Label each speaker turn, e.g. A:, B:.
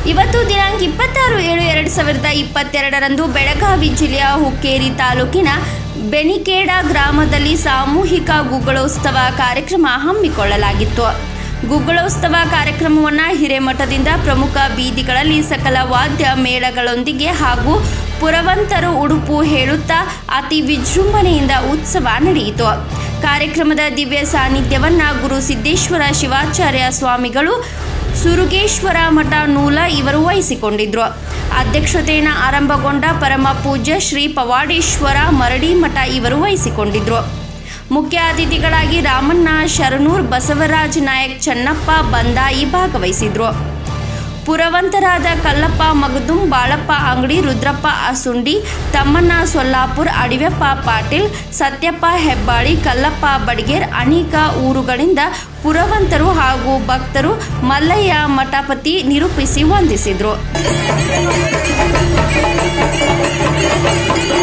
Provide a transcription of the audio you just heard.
A: ಇವತ್ತು ದಿನಾಂಕ ಇಪ್ಪತ್ತಾರು ಏಳು ಎರಡು ಸಾವಿರದ ಇಪ್ಪತ್ತೆರಡರಂದು ಬೆಳಗಾವಿ ಜಿಲ್ಲೆಯ ಹುಕ್ಕೇರಿ ತಾಲೂಕಿನ ಬೆನಿಕೇಡ ಗ್ರಾಮದಲ್ಲಿ ಸಾಮೂಹಿಕ ಗುಗ್ಗಳೋತ್ಸವ ಕಾರ್ಯಕ್ರಮ ಹಮ್ಮಿಕೊಳ್ಳಲಾಗಿತ್ತು ಗುಗ್ಗಳೋತ್ಸವ ಕಾರ್ಯಕ್ರಮವನ್ನು ಹಿರೇಮಠದಿಂದ ಪ್ರಮುಖ ಬೀದಿಗಳಲ್ಲಿ ಸಕಲ ವಾದ್ಯ ಮೇಳಗಳೊಂದಿಗೆ ಹಾಗೂ ಪುರವಂತರು ಉಡುಪು ಹೇಳುತ್ತಾ ಅತಿ ವಿಜೃಂಭಣೆಯಿಂದ ಉತ್ಸವ ನಡೆಯಿತು ಕಾರ್ಯಕ್ರಮದ ದಿವ್ಯ ಸಾನ್ನಿಧ್ಯವನ್ನ ಗುರು ಸಿದ್ದೇಶ್ವರ ಶಿವಾಚಾರ್ಯ ಸ್ವಾಮಿಗಳು ಸುರುಗೇಶ್ವರ ಮಠ ನೂಲ ಇವರು ವಹಿಸಿಕೊಂಡಿದ್ರು ಅಧ್ಯಕ್ಷತೆಯನ್ನು ಆರಂಭಗೊಂಡ ಪರಮ ಪೂಜ್ಯ ಶ್ರೀ ಪವಾಡೇಶ್ವರ ಮರಡಿ ಮಠ ಇವರು ವಹಿಸಿಕೊಂಡಿದ್ರು ಮುಖ್ಯ ಅತಿಥಿಗಳಾಗಿ ರಾಮಣ್ಣ ಶರಣೂರ್ ಬಸವರಾಜ್ ನಾಯಕ್ ಚನ್ನಪ್ಪ ಬಂದಾಯಿ ಭಾಗವಹಿಸಿದ್ರು ಪುರವಂತರಾದ ಕಲ್ಲಪ್ಪ ಮಗದುಂ ಬಾಳಪ್ಪ ಅಂಗಡಿ ರುದ್ರಪ್ಪ ಅಸುಂಡಿ ತಮ್ಮಣ್ಣ ಸೊಲ್ಲಾಪುರ್ ಅಡಿವೆಪ್ಪ ಪಾಟೀಲ್ ಸತ್ಯಪ್ಪ ಹೆಬ್ಬಾಳಿ ಕಲ್ಲಪ್ಪ ಬಡ್ಗೇರ್ ಅನೇಕ ಊರುಗಳಿಂದ ಪುರವಂತರು ಹಾಗೂ ಭಕ್ತರು ಮಲ್ಲಯ್ಯ ಮಠಪತಿ ನಿರೂಪಿಸಿ ವಂದಿಸಿದರು